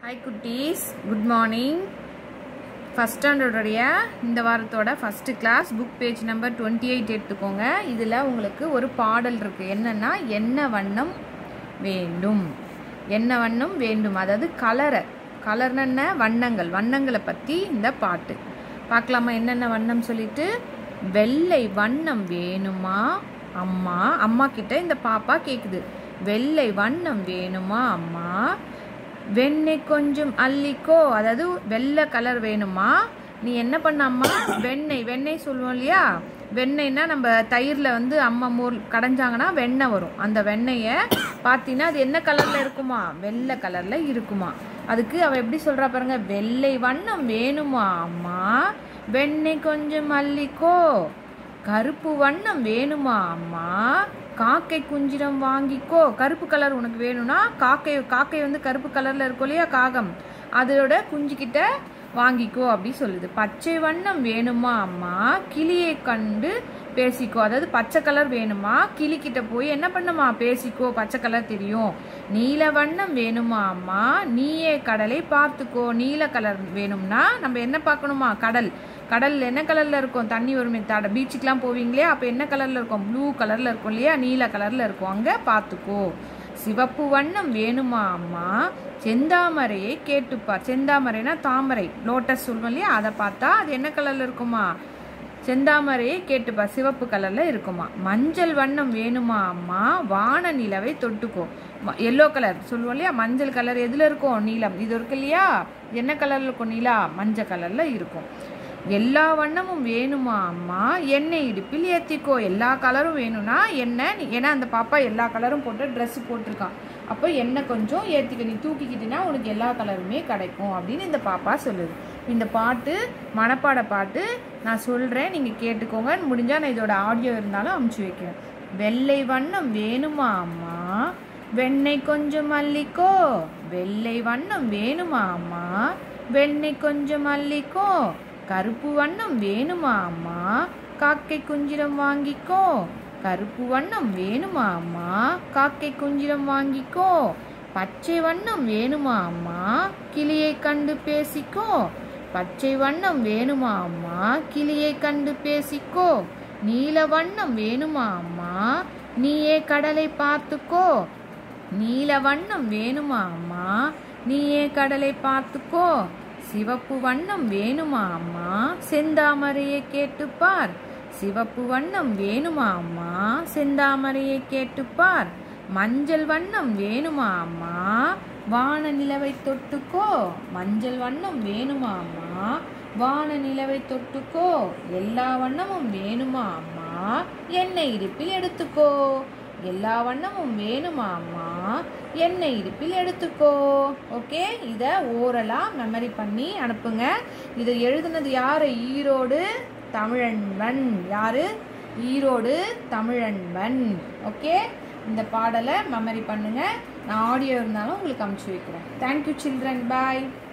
hi குட்டீஸ் good morning first ஸ்டாண்டர்டுடைய இந்த வாரத்தோட first class book page number twenty eight எடுத்துக்கோங்க இதில் உங்களுக்கு ஒரு பாடல் இருக்குது என்னென்னா என்ன வண்ணம் வேண்டும் என்ன வண்ணம் வேண்டும் அதாவது கலரை கலர்னு என்ன வண்ணங்கள் வண்ணங்களை பற்றி இந்த பாட்டு பார்க்கலாமா என்னென்ன வண்ணம் சொல்லிட்டு வெள்ளை வண்ணம் வேணுமா அம்மா அம்மா கிட்ட இந்த பாப்பா கேட்குது வெள்ளை வண்ணம் வேணுமா அம்மா வெண்ணெய் கொஞ்சம் அள்ளிக்கோ அதாவது வெள்ளை கலர் வேணுமா நீ என்ன பண்ண அம்மா வெண்ணெய் வெண்ணெய் சொல்லுவோம் இல்லையா வெண்ணெய்னா நம்ம தயிரில் வந்து அம்மா மோர் கடைஞ்சாங்கன்னா வெண்ணெய் வரும் அந்த வெண்ணெயை பார்த்தீங்கன்னா அது என்ன கலரில் இருக்குமா வெள்ளை கலரில் இருக்குமா அதுக்கு அவள் எப்படி சொல்கிறா பாருங்க வெள்ளை வண்ணம் வேணுமா அம்மா வெண்ணெய் கொஞ்சம் அள்ளிக்கோ கருப்பு வண்ணம் வேணுமா அம்மா காக்கை குஞ்சிரம் வாங்கிக்கோ கருப்பு கலர் உனக்கு வேணும்னா காக்கை காக்கை வந்து கருப்பு கலர்ல இருக்கும் இல்லையா காகம் அதோட குஞ்சுக்கிட்ட வாங்கிக்கோ அப்படி சொல்லுது பச்சை வண்ணம் வேணுமா அம்மா கிளியை கண்டு பேசிக்கோ அதாவது பச்சை கலர் வேணுமா கிளிக்கிட்ட போய் என்ன பண்ணுமா பேசிக்கோ பச்சை கலர் தெரியும் நீல வண்ணம் வேணுமா அம்மா நீயே கடலை பார்த்துக்கோ நீல கலர் வேணும்னா நம்ம என்ன பார்க்கணுமா கடல் கடல் என்ன கலர்ல இருக்கும் தண்ணி வருமே தட பீச்சுக்கெலாம் போவீங்களே அப்போ என்ன கலர்ல இருக்கும் ப்ளூ கலர்ல இருக்கும் இல்லையா நீல கலர்ல இருக்கும் அங்கே பார்த்துக்கோ சிவப்பு வண்ணம் வேணுமா அம்மா செந்தாமரையை கேட்டுப்பார் செந்தாமரைனா தாமரை லோட்டஸ் சொல்லுவோம் இல்லையா அதை பார்த்தா அது என்ன கலர்ல இருக்குமா செந்தாமரையை கேட்டுப்பா சிவப்பு கலர்ல இருக்குமா மஞ்சள் வண்ணம் வேணுமா அம்மா வான நிலவை தொட்டுக்கோ எல்லோ கலர் சொல்லுவோம் இல்லையா மஞ்சள் கலர் எதுல இருக்கும் நீலம் இது இருக்கு இல்லையா என்ன கலர்ல இருக்கும் நீலா மஞ்சள் கலர்ல இருக்கும் எல்லா வண்ணமும் வேணுமா அம்மா எண்ணெய் இடுப்பில் ஏற்றிக்கோ எல்லா கலரும் வேணும்னா எண்ணெய் ஏன்னா அந்த பாப்பா எல்லா கலரும் போட்டு ட்ரெஸ் போட்டிருக்கான் அப்போ எண்ணெய் கொஞ்சம் ஏற்றிக்க நீ தூக்கிக்கிட்டினா உனக்கு எல்லா கலருமே கிடைக்கும் அப்படின்னு இந்த பாப்பா சொல்லுது இந்த பாட்டு மனப்பாட பாட்டு நான் சொல்கிறேன் நீங்கள் கேட்டுக்கோங்க முடிஞ்சால் நான் இதோட ஆடியோ இருந்தாலும் அமுச்சு வைக்கிறேன் வெள்ளை வண்ணம் வேணுமா அம்மா வெண்ணெய் கொஞ்சம் மல்லிக்கோ வெள்ளை வண்ணம் வேணுமா அம்மா வெண்ணெய் கொஞ்சம் மல்லிக்கோ கருப்பு வண்ணம் வேணுமா அம்மா காக்கை குஞ்சிரம் வாங்கிக்கோ கருப்பு வண்ணம் வேணுமா அம்மா காக்கை குஞ்சிரம் வாங்கிக்கோ பச்சை வண்ணம் வேணுமா அம்மா கிளியை கண்டு பேசிக்கோ பச்சை வண்ணம் வேணுமா அம்மா கிளியை கண்டு பேசிக்கோ நீல வண்ணம் வேணுமா அம்மா நீயே கடலை பார்த்துக்கோ நீல வண்ணம் வேணுமா அம்மா நீயே கடலை பார்த்துக்கோ சிவப்பு வண்ணம் வேணுமா அம்மா செந்தாமரையை கேட்டுப்பார் சிவப்பு வண்ணம் வேணுமா அம்மா செந்தாமரையை கேட்டுப்பார் மஞ்சள் வண்ணம் வேணுமா அம்மா வான நிலவை தொட்டுக்கோ மஞ்சள் வண்ணம் வேணுமா அம்மா வான நிலவை தொட்டுக்கோ எல்லா வண்ணமும் வேணுமா அம்மா எண்ணெய் இடுப்பில் எடுத்துக்கோ எல்லா வண்ணமும் வேணுமா அம்மா எண்ணெய் இடுப்பில் எடுத்துக்கோ ஓகே இதை ஓரலாக மெமரி பண்ணி அனுப்புங்க இதை எழுதுனது யார் ஈரோடு தமிழன்பன் யாரு ஈரோடு தமிழன்பன் ஓகே இந்த பாடலை மெமரி பண்ணுங்க நான் ஆடியோ இருந்தாலும் உங்களுக்கு அமுச்சு வைக்கிறேன் தேங்க்யூ சில்ட்ரன் பாய்